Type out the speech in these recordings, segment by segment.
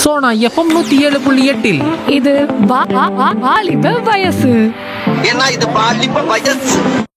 Sona FM நூத்தி ஏழு புள்ளி எட்டில் இது வா- வா- வா- வாலிப வயசு ஏன்னா இது பாலிப்ப வயசு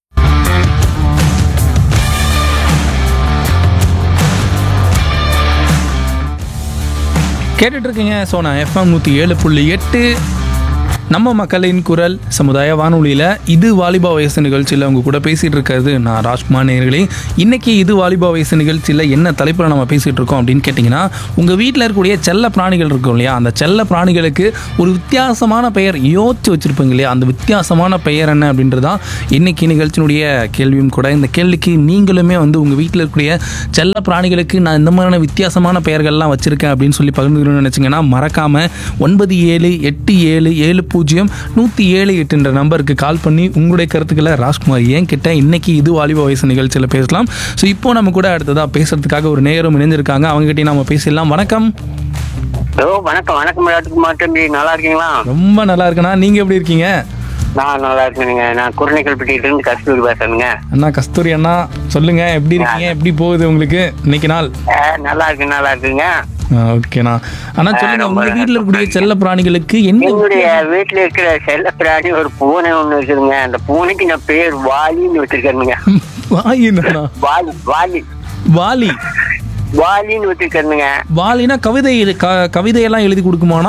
கேட்டுட்டு இருக்கீங்க சோனா எஃப்எம் நூற்றி ஏழு புள்ளி எட்டு நம்ம மக்களின் குரல் சமுதாய வானொலியில் இது வாலிபா வயசு நிகழ்ச்சியில் உங்க கூட பேசிகிட்டு இருக்கிறது நான் ராஜ்குமார் நேர்களே இன்னைக்கு இது வாலிபா வயசு நிகழ்ச்சியில் என்ன தலைப்பில் நம்ம பேசிகிட்டு இருக்கோம் அப்படின்னு கேட்டிங்கன்னா உங்கள் வீட்டில் இருக்கக்கூடிய செல்ல பிராணிகள் இருக்கும் இல்லையா அந்த செல்ல பிராணிகளுக்கு ஒரு வித்தியாசமான பெயர் யோசிச்சு வச்சுருப்பீங்க இல்லையா அந்த வித்தியாசமான பெயர் என்ன அப்படின்றது தான் இன்னைக்கு நிகழ்ச்சியினுடைய கேள்வியும் கூட இந்த கேள்விக்கு நீங்களுமே வந்து உங்கள் வீட்டில் இருக்கக்கூடிய செல்ல பிராணிகளுக்கு நான் இந்த மாதிரியான வித்தியாசமான பெயர்கள்லாம் வச்சுருக்கேன் அப்படின்னு சொல்லி பகிர்ந்துக்கணும்னு நினச்சிங்கன்னா மறக்காமல் ஒன்பது ஏழு எட்டு ஏழு ஏழு பூஜ்ஜியம் நூற்றி ஏழு எட்டுன்ற நம்பருக்கு கால் பண்ணி உங்களுடைய கருத்துக்களை ராஜ்குமார் ஏன் கிட்ட இன்னைக்கு இது வாலிப வயசு நிகழ்ச்சியில் பேசலாம் ஸோ இப்போ நம்ம கூட அடுத்ததாக பேசுறதுக்காக ஒரு நேரம் இணைஞ்சிருக்காங்க அவங்ககிட்டயும் நம்ம பேசிடலாம் வணக்கம் ஹலோ வணக்கம் வணக்கம் ராஜ்குமார் தம்பி நல்லா இருக்கீங்களா ரொம்ப நல்லா இருக்கண்ணா நீங்கள் எப்படி இருக்கீங்க நான் நல்லா இருக்கேனுங்க நான் குருணைக்கல்பட்டியில இருந்து கஸ்தூரி பேசுறேனுங்க அண்ணா கஸ்தூரி அண்ணா சொல்லுங்க எப்படி இருக்கீங்க எப்படி போகுது உங்களுக்கு இன்னைக்கு நாள் ஆ, நல்லா இருக்கு நல்லா இருக்குங்க ஆ, ஓகேண்ணா அண்ணா சொல்லுங்க ரொம்ப உங்க வீட்டில் இருக்கக்கூடிய செல்ல பிராணிகளுக்கு என்ன எங்களுடைய வீட்டுல இருக்கிற செல்ல பிராணி ஒரு பூனை ஒண்ணு இருக்குதுங்க அந்த பூனைக்கு நான் பேர் வாலின்னு வச்சிருக்கேனுங்க வாயினா வாலி வாலி வாலி வாலின்னு வச்சிருக்கேனுங்க வாலினா கவிதை எழு- க- கவிதையெல்லாம் எழுதி கொடுக்குமாண்ணா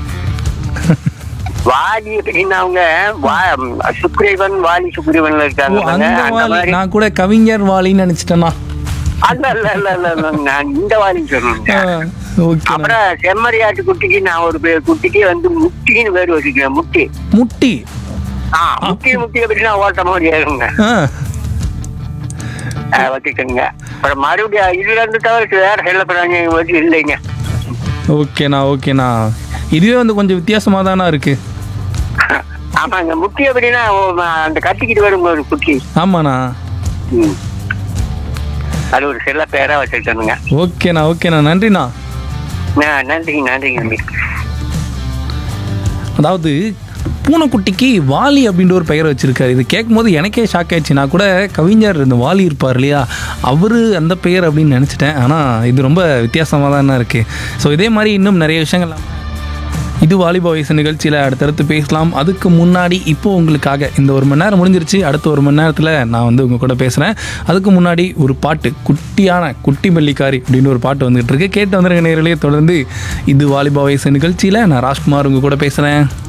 வாலி அப்படின்னா அவங்க வா- சுக்ரீவன் வாலி சுக்ரீவன்ல ஓ இருக்காங்க அந்த அந்த வாலி மாதிரி நான் கூட கவிஞர் வாலின்னு நினைச்சிட்டேண்ணா அல்ல அல்ல அல்ல அல்ல, அல்ல நான் இந்த வாலின்னு சொல்றேன் ஓகே அப்புறம் செம்மறியாட்டு குட்டிக்கு நான் ஒரு பேர் குட்டிக்கு வந்து முட்டின்னு பேர் வச்சுக்கிறேன் முட்டி முட்டி ஆ முட்டி முட்டி அப்படின்னா ஓட்ட மாதிரி ஏறுங்க ஆ, வச்சுக்கோங்க அப்புறம் மறுபடியும் இதுல இருந்து தவிர வேற செல்ல பிராணி வந்து இல்லைங்க ஓகேண்ணா ஓகேண்ணா இதுவே வந்து கொஞ்சம் வித்தியாசமாக தானே இருக்கு ஆமாங்க முட்டி அப்படின்னா ஓ, ம- அந்த கட்டிக்கிட்டு வரும் ஒரு குட்டி ஆமாண்ணா ம். அது ஒரு செல்ல பேரா வச்சுக்கணுங்க ஓகேண்ணா ஓகேண்ணா நன்றிண்ணா நன்றிங்க நன்றிங்க தம்பி அதாவது பூனைக்குட்டிக்கு வாலி அப்படின்ற ஒரு பெயர் வச்சிருக்காரு இது கேட்கும்போது எனக்கே ஷாக் ஆயிடுச்சு நான் கூட கவிஞர் இந்த வாலி இருப்பார் இல்லையா அவர் அந்த பெயர் அப்படின்னு நினச்சிட்டேன் ஆனால் இது ரொம்ப வித்தியாசமாக தான் இருக்குது ஸோ இதே மாதிரி இன்னும் நிறைய விஷயங்கள் இது வாலிபா வயசு நிகழ்ச்சியில் அடுத்தடுத்து பேசலாம் அதுக்கு முன்னாடி இப்போ உங்களுக்காக இந்த ஒரு மணி நேரம் முடிஞ்சிருச்சு அடுத்த ஒரு மணி நேரத்தில் நான் வந்து உங்கள் கூட பேசுகிறேன் அதுக்கு முன்னாடி ஒரு பாட்டு குட்டியான குட்டி மல்லிக்காரி அப்படின்னு ஒரு பாட்டு வந்துகிட்டு இருக்கு கேட்டு வந்துருங்க நேரிலேயே தொடர்ந்து இது வாலிபா வயசு நிகழ்ச்சியில் நான் ராஜ்குமார் உங்கள் கூட பேசுகிறேன்